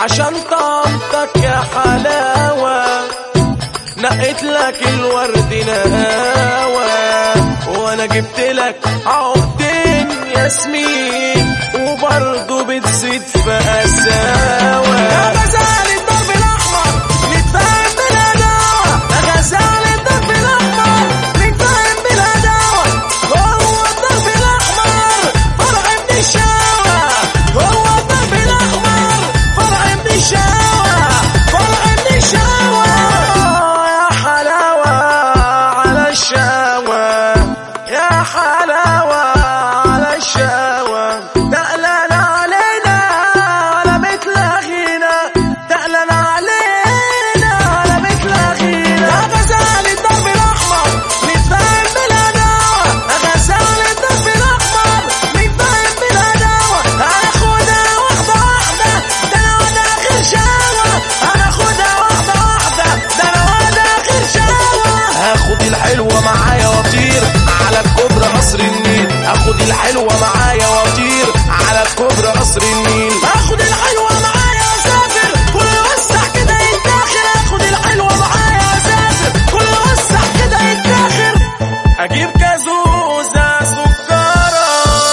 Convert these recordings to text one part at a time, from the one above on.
عشان طعمتك يا حلاوة نقيت لك الورد نهاوة وانا جبت لك عقدين ياسمين وبرضه بتزيد في قساوة يا غزال الدرب الاحمر نتفاهم بلا دعوة يا غزال الدرب الاحمر نتفاهم بلا دعوة هو الدرب الاحمر فرع من الشاوة هو الدرب الاحمر فرع من الشاوة فرع من الشاوة يا حلاوة على الشاوة يا حلاوة على الشاوة تقلل علينا على مثل غينا تقلل علينا على مثل غينا يا غزال الدرب الأحمر نتفاهم بلا دعوة يا غزال الدرب الأحمر نتفاهم بلا دعوة هناخدها واحدة واحدة ده أنا وأنا آخر شاوة هناخدها واحدة واحدة ده أنا وأنا آخر شاوة هاخد الحلوة معايا واطير على الكوبري قصر النيل هاخد الحلوة معايا واطير على الكوبري قصر النيل هاخد الحلوة معايا واسافر كل وسع كده يتاخر هاخد الحلوة معايا واسافر كل وسع كده يتاخر اجيب كازوزة سكرة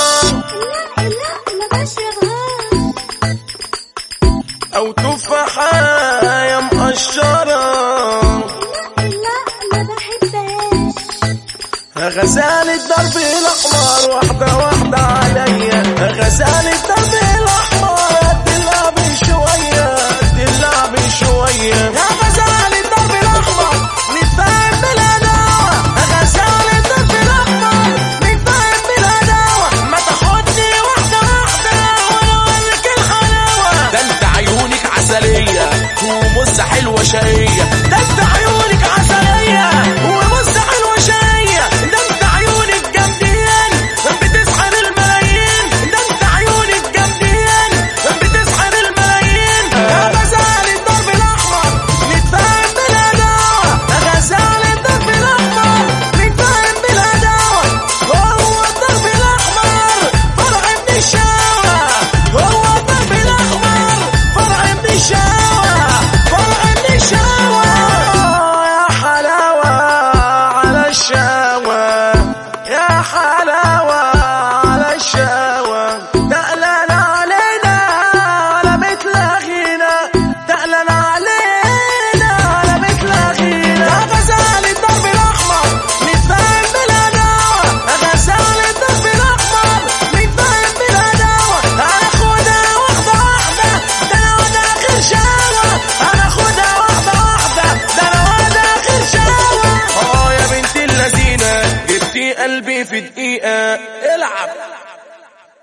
لا لا ما بشربهاش او تفاحة مقشرة لا ما بحبهاش غزال الدرب الاحمر واحده واحده عليا غزال الدرب الاحمر تلعب شويه تلعب شويه يا غزال الدرب الاحمر نتفاهم بلا دعوه غزال الدرب الاحمر نتفاهم بلا دعوه ما تاخدني واحده واحده وانا اوريك الحلاوه ده انت عيونك عسليه ومزه حلوه شقيه ده انت عيونك عسليه ومزه حلوه شقيه ده انت عيونك جامدين بتسحر الملايين ده انت عيونك جامدين بتسحر الملايين يا غزال الدرب الاحمر نتفاهم بلا دعوه يا غزال الدرب الاحمر نتفاهم بلا دعوه هو الدرب الاحمر فرع من الشاوه هو الدرب الاحمر فرع من الشاوه فرع من الشاوه يا حلاوه على الشاوه يا حلاوه على الشاوه تقلل علينا على مثل غينا تقلل علينا على مثل غينا يا غزال الدرب الاحمر نتفاهم بلا دعوه يا غزال الدرب الاحمر نتفاهم بلا دعوه هناخدها واحده واحده ده انا وانا اخر شاوه هناخدها واحده واحده ده انا وانا اخر شاوه اه يا بنت اللذينه جبتي قلبي في دقيقه العب